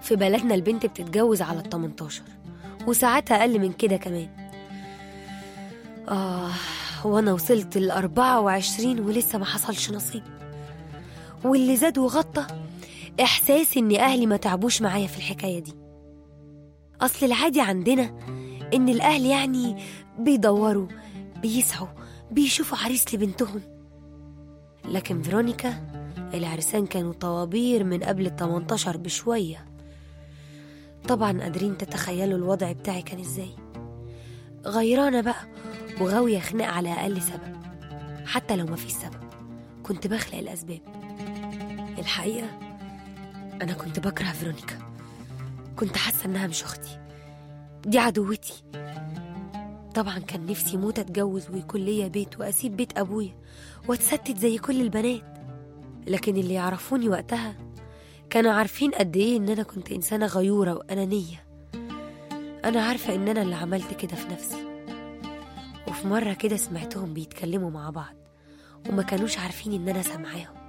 في بلدنا البنت بتتجوز على ال 18 وساعات أقل من كده كمان آه وأنا وصلت ل 24 ولسه ما حصلش نصيب واللي زاد وغطى إحساس إن أهلي ما تعبوش معايا في الحكاية دي أصل العادي عندنا إن الأهل يعني بيدوروا بيسعوا بيشوفوا عريس لبنتهم لكن فيرونيكا العرسان كانوا طوابير من قبل ال 18 بشوية طبعا قادرين تتخيلوا الوضع بتاعي كان ازاي غيرانة بقى وغاوية خناق على أقل سبب حتى لو ما فيش سبب كنت بخلق الأسباب الحقيقة أنا كنت بكره فيرونيكا كنت حاسة إنها مش أختي دي عدوتي طبعا كان نفسي موت أتجوز ويكون ليا بيت وأسيب بيت أبويا وأتستت زي كل البنات لكن اللي يعرفوني وقتها كانوا عارفين قد إيه إن أنا كنت إنسانة غيورة وأنانية أنا عارفة إن أنا اللي عملت كده في نفسي وفي مرة كده سمعتهم بيتكلموا مع بعض وما كانوش عارفين إن أنا سامعاهم